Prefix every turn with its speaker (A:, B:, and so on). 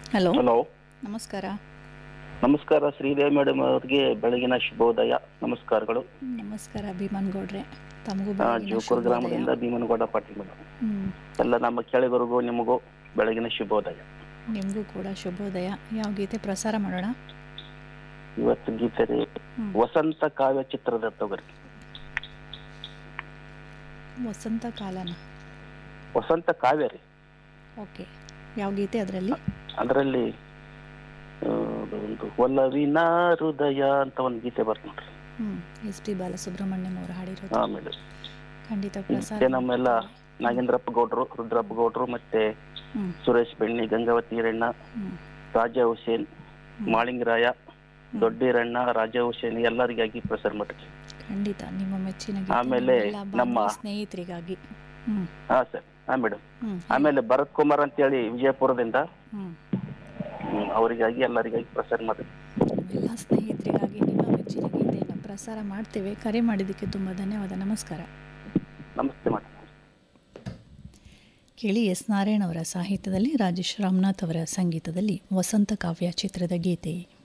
A: Hello
B: hello
A: ನಮಸ್ಕಾರ
B: ನಮಸ್ಕಾರ Sridevi madam ಅವ್ರಿಗೆ ಬೆಳಗಿನ ಶುಭೋದಯ ನಮಸ್ಕಾರಗಳು
A: ನಮಸ್ಕಾರ ಭೀಮನ್ ಗೌಡ್ರೆ ತಮಗೂ
B: ಆ,
A: ಬೆಳಗಿನ
B: ಜೋಕೂರ್
A: ಶುಭೋದಯ.
B: ಗ್ರಾಮದಿಂದ ಭೀಮನಗೌಡ ಪಾಟೀಲ್ ಮೇಡಮ್
A: ಹ್ಮ್
B: ಎಲ್ಲ ನಮ್ಮ ಕೆಳಗರಿಗೂ ನಿಮಗೂ ಬೆಳಗಿನ ಶುಭೋದಯ
A: ನಿಮಗೂ ಕೂಡ ಶುಭೋದಯ ಯಾವ ಗೀತೆ ಪ್ರಸಾರ ಮಾಡೋಣ
B: ಇವತ್ತು ಗೀತೆ ರೀ
A: ಹ್ಮ್.
B: ವಸಂತ ಕಾವ್ಯ ಚಿತ್ರದ ತಗೋರಿ
A: ವಸಂತ ಕಾಲನ
B: ವಸಂತ ಕಾವ್ಯ ರೀ
A: ಓಕೆ ಯಾವ ಗೀತೆ ಅದರಲ್ಲಿ
B: ಅದರಲ್ಲಿ ಒಂದು ಒಲವಿನ ಹೃದಯ ಅಂತ ಒಂದು ಗೀತೆ ಬರ್ತ ನೋಡ್ರಿ
A: ಹ್ಮ್ ಎಸ್ ಪಿ ಬಾಲಸುಬ್ರಹ್ಮಣ್ಯಂ ಅವರು ಹಾಡಿರೋದು
B: ಹಾ ಮೇಡಮ್
A: ಖಂಡಿತ ಪ್ರಸಾರ
B: ಮತ್ತೆ ನಮ್ಮೆಲ್ಲ ನಾಗೇಂದ್ರಪ್ಪ ಗೌಡ್ರು ರುದ್ರಪ್ಪ ಗೌಡ್ರು ಮತ್ತೆ
A: ಹ್ಮ್
B: ಸುರೇಶ್ ಬೆಣ್ಣಿ ಗಂಗಾವತಿ ಹಿರಣ್ಣ
A: ಹ್ಮ್
B: ರಾಜಾ ಹುಸೇನ್ ಮಾಳಿಂಗರಾಯ ದೊಡ್ಡೀರಣ್ಣ ರಾಜಾ ಹುಸೇನ್ ಎಲ್ಲರಿಗಾಗಿ ಪ್ರಸಾರ ಮಾಡ್ರಿ
A: ಖಂಡಿತ ನಿಮ್ಮ ಮೆಚ್ಚಿನ ಗೀತೆ
B: ಆಮೇಲೆ
A: ನಮ್ಮೆಲ್ಲ ಬಾಂಧವ
B: ನಮ್ಮ-
A: ಸ್ನೇಹಿತರಿಗಾಗಿ ಹ್ಮ್
B: ಹಾ ಸರ್ ಹಾ ಮೇಡಮ್
A: ಹ್ಮ್
B: ಆಮೇಲೆ ಭರತ್ ಕುಮಾರ್ ಅಂತೇಳಿ ವಿಜಯಪುರದಿಂದ
A: ಹ್ಮ್
B: ಹ್ಮ್, ಅವರಿಗಾಗಿ ಎಲ್ಲರಿಗಾಗಿ ಪ್ರಸಾರ ಮಾಡಿ
A: ಎಲ್ಲ ಸ್ನೇಹಿತರಿಗಾಗಿ ನಿಮ್ಮ ಮೆಚ್ಚಿನ ಗೀತೆಯನ್ನು ಪ್ರಸಾರ ಮಾಡ್ತೇವೆ ಕರೆ ಮಾಡಿದ್ದಕ್ಕೆ ತುಂಬ ಧನ್ಯವಾದ ನಮಸ್ಕಾರ
B: ನಮಸ್ತೆ ಮೇಡಮ್
A: ಕೇಳಿ ಎಸ್ ನಾರಾಯಣ್ ಅವರ ಸಾಹಿತ್ಯದಲ್ಲಿ ರಾಜೇಶ್ ರಾಮನಾಥ್ ಅವರ ಸಂಗೀತದಲ್ಲಿ ವಸಂತ ಕಾವ್ಯ ಚಿತ್ರದ ಗೀತೆ